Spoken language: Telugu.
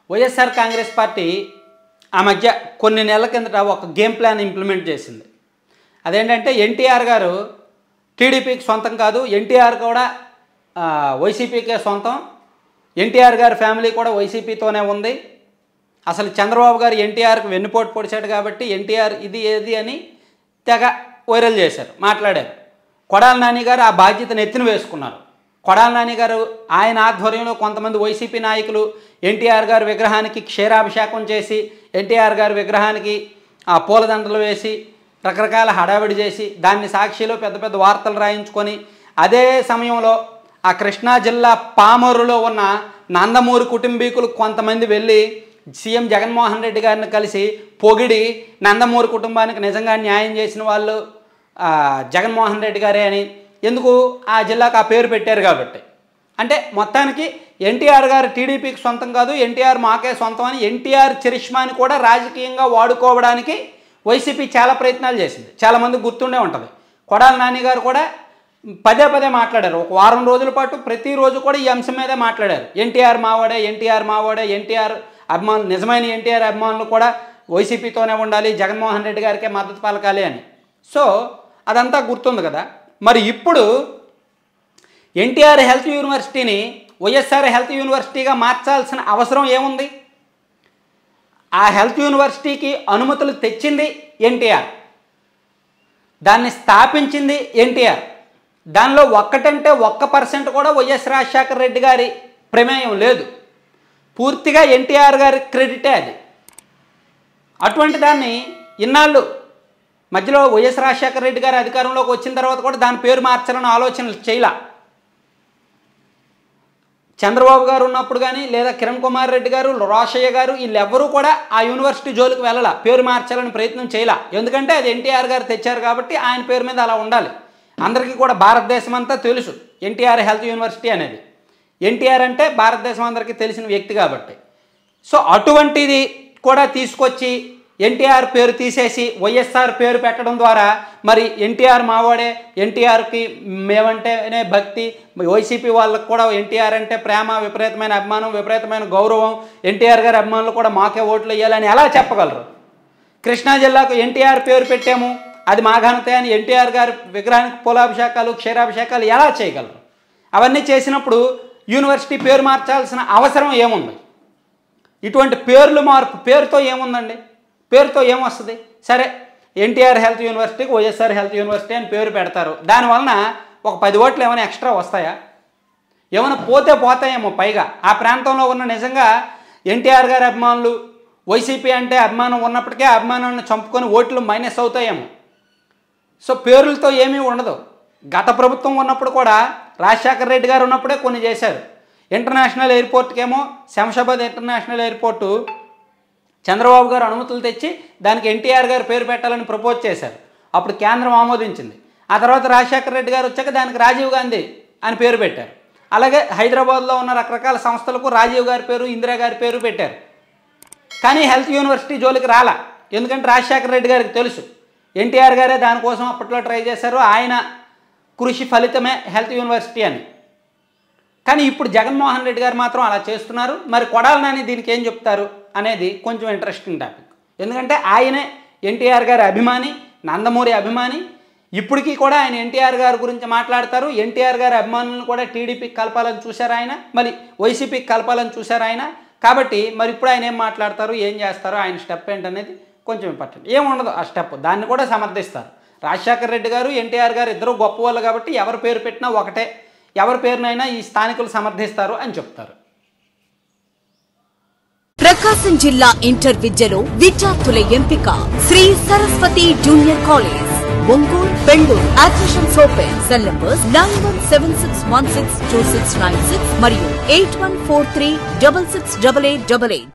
వైఎస్ఆర్ కాంగ్రెస్ పార్టీ ఆ మధ్య కొన్ని నెలల కిందట ఒక గేమ్ ప్లాన్ ఇంప్లిమెంట్ చేసింది అదేంటంటే ఎన్టీఆర్ గారు టీడీపీకి సొంతం కాదు ఎన్టీఆర్ కూడా ఆ, వైసీపీకే సొంతం ఎన్టీఆర్ గారి ఫ్యామిలీ కూడా వైసీపీతోనే ఉంది అసలు చంద్రబాబు గారు ఎన్టీఆర్కి వెన్నుపోటు పొడిచాడు కాబట్టి ఎన్టీఆర్ ఇది ఏది అని తెగ వైరల్ చేశారు మాట్లాడారు కొడాల నాని గారు ఆ బాధ్యతను ఎత్తిన వేసుకున్నారు కొడాల నాని గారు ఆయన ఆధ్వర్యంలో కొంతమంది వైసీపీ నాయకులు ఎన్టీఆర్ గారి విగ్రహానికి క్షీరాభిషేకం చేసి ఎన్టీఆర్ గారి విగ్రహానికి ఆ పూలదండలు వేసి రకరకాల హడావిడి చేసి దాన్ని సాక్షిలో పెద్ద పెద్ద వార్తలు రాయించుకొని అదే సమయంలో ఆ కృష్ణా జిల్లా పామరులో ఉన్న నందమూరి కుటుంబీకులు కొంతమంది వెళ్ళి సీఎం జగన్మోహన్ రెడ్డి గారిని కలిసి పొగిడి నందమూరి కుటుంబానికి నిజంగా న్యాయం చేసిన వాళ్ళు ఆ, జగన్మోహన్ రెడ్డి గారే అని ఎందుకు ఆ జిల్లాకు ఆ పేరు పెట్టారు కాబట్టి అంటే మొత్తానికి ఎన్టీఆర్ గారు టీడీపీకి సొంతం కాదు ఎన్టీఆర్ మాకే సొంతం అని ఎన్టీఆర్ చరిష్మాని కూడా రాజకీయంగా వాడుకోవడానికి వైసీపీ చాలా ప్రయత్నాలు చేసింది చాలామంది గుర్తుండే ఉంటుంది కొడాల నాని గారు కూడా పదే పదే మాట్లాడారు ఒక వారం రోజుల పాటు ప్రతిరోజు కూడా ఈ అంశం మీదే మాట్లాడారు ఎన్టీఆర్ మావాడే ఎన్టీఆర్ మావాడే ఎన్టీఆర్ అభిమానులు నిజమైన ఎన్టీఆర్ అభిమానులు కూడా వైసీపీతోనే ఉండాలి జగన్మోహన్ రెడ్డి గారికే మద్దతు పలకాలి అని సో అదంతా గుర్తుంది కదా మరి ఇప్పుడు ఎన్టీఆర్ హెల్త్ యూనివర్సిటీని వైఎస్ఆర్ హెల్త్ యూనివర్సిటీగా మార్చాల్సిన అవసరం ఏముంది ఆ హెల్త్ యూనివర్సిటీకి అనుమతులు తెచ్చింది ఎన్టీఆర్ దాన్ని స్థాపించింది ఎన్టీఆర్ దానిలో ఒక్కటంటే ఒక్క పర్సెంట్ కూడా వైఎస్ రాజశేఖర రెడ్డి గారి ప్రమేయం లేదు పూర్తిగా ఎన్టీఆర్ గారి క్రెడిటే అది అటువంటి దాన్ని ఇన్నాళ్ళు మధ్యలో వైఎస్ రాజశేఖర రెడ్డి గారు అధికారంలోకి వచ్చిన తర్వాత కూడా దాని పేరు మార్చాలని ఆలోచనలు చేయలా చంద్రబాబు గారు ఉన్నప్పుడు కానీ లేదా కిరణ్ కుమార్ రెడ్డి గారు రోషయ్య గారు వీళ్ళెవ్వరూ కూడా ఆ యూనివర్సిటీ జోలికి వెళ్ళాల పేరు మార్చాలని ప్రయత్నం చేయలా ఎందుకంటే అది ఎన్టీఆర్ గారు తెచ్చారు కాబట్టి ఆయన పేరు మీద అలా ఉండాలి అందరికీ కూడా భారతదేశం అంతా తెలుసు ఎన్టీఆర్ హెల్త్ యూనివర్సిటీ అనేది ఎన్టీఆర్ అంటే భారతదేశం అందరికీ తెలిసిన వ్యక్తి కాబట్టి సో అటువంటిది కూడా తీసుకొచ్చి ఎన్టీఆర్ పేరు తీసేసి వైఎస్ఆర్ పేరు పెట్టడం ద్వారా మరి ఎన్టీఆర్ మావాడే ఎన్టీఆర్కి మేమంటేనే భక్తి వైసీపీ వాళ్ళకు కూడా ఎన్టీఆర్ అంటే ప్రేమ విపరీతమైన అభిమానం విపరీతమైన గౌరవం ఎన్టీఆర్ గారి అభిమానులు కూడా మాకే ఓట్లు వేయాలని ఎలా చెప్పగలరు కృష్ణా జిల్లాకు ఎన్టీఆర్ పేరు పెట్టాము అది మా ఘనతే అని ఎన్టీఆర్ గారి విగ్రహానికి పూలాభిషేకాలు క్షీరాభిషేకాలు ఎలా చేయగలరు అవన్నీ చేసినప్పుడు యూనివర్సిటీ పేరు మార్చాల్సిన అవసరం ఏముంది ఇటువంటి పేర్లు మార్పు పేరుతో ఏముందండి పేరుతో ఏమొస్తుంది సరే ఎన్టీఆర్ హెల్త్ యూనివర్సిటీకి వైఎస్ఆర్ హెల్త్ యూనివర్సిటీ అని పేరు పెడతారు దానివలన ఒక పది ఓట్లు ఏమైనా ఎక్స్ట్రా వస్తాయా ఏమైనా పోతే పోతాయేమో పైగా ఆ ప్రాంతంలో ఉన్న నిజంగా ఎన్టీఆర్ గారి అభిమానులు వైసీపీ అంటే అభిమానం ఉన్నప్పటికీ ఆ అభిమానాన్ని చంపుకొని ఓట్లు మైనస్ అవుతాయేమో సో పేర్లతో ఏమీ ఉండదు గత ప్రభుత్వం ఉన్నప్పుడు కూడా రాజశేఖర రెడ్డి గారు ఉన్నప్పుడే కొన్ని చేశారు ఇంటర్నేషనల్ ఎయిర్పోర్ట్కేమో శంషాబాద్ ఇంటర్నేషనల్ ఎయిర్పోర్టు చంద్రబాబు గారు అనుమతులు తెచ్చి దానికి ఎన్టీఆర్ గారు పేరు పెట్టాలని ప్రపోజ్ చేశారు అప్పుడు కేంద్రం ఆమోదించింది ఆ తర్వాత రాజశేఖర రెడ్డి గారు వచ్చాక దానికి రాజీవ్ గాంధీ అని పేరు పెట్టారు అలాగే హైదరాబాద్లో ఉన్న రకరకాల సంస్థలకు రాజీవ్ గారి పేరు ఇందిరా గారి పేరు పెట్టారు కానీ హెల్త్ యూనివర్సిటీ జోలికి రాలా ఎందుకంటే రాజశేఖర రెడ్డి గారికి తెలుసు ఎన్టీఆర్ గారే దానికోసం అప్పట్లో ట్రై చేశారు ఆయన కృషి ఫలితమే హెల్త్ యూనివర్సిటీ అని కానీ ఇప్పుడు జగన్మోహన్ రెడ్డి గారు మాత్రం అలా చేస్తున్నారు మరి కొడాలి నాని దీనికి ఏం చెప్తారు అనేది కొంచెం ఇంట్రెస్టింగ్ టాపిక్ ఎందుకంటే ఆయనే ఎన్టీఆర్ గారి అభిమాని నందమూరి అభిమాని ఇప్పటికీ కూడా ఆయన ఎన్టీఆర్ గారి గురించి మాట్లాడతారు ఎన్టీఆర్ గారి అభిమానులను కూడా టీడీపీకి కలపాలని చూశారు ఆయన మళ్ళీ వైసీపీకి కలపాలని చూశారు ఆయన కాబట్టి మరి ఇప్పుడు ఆయన ఏం మాట్లాడతారు ఏం చేస్తారు ఆయన స్టెప్ ఏంటనేది కొంచెం ఇంపార్టెంట్ ఏముండదు ఆ స్టెప్ దాన్ని కూడా సమర్థిస్తారు రాజశేఖర రెడ్డి గారు ఎన్టీఆర్ గారు ఇద్దరు గొప్ప వాళ్ళు కాబట్టి ఎవరి పేరు పెట్టినా ఒకటే ఎవరి పేరునైనా ఈ స్థానికులు సమర్థిస్తారు అని చెప్తారు ప్రకాశం జిల్లా ఇంటర్ విద్యలో విద్యార్థుల ఎంపిక Sri Saraswati junior college Ongole Bengaluru admissions open cell numbers nine one seven six one six two six nine six మరియు eight one four three double six double eight double eight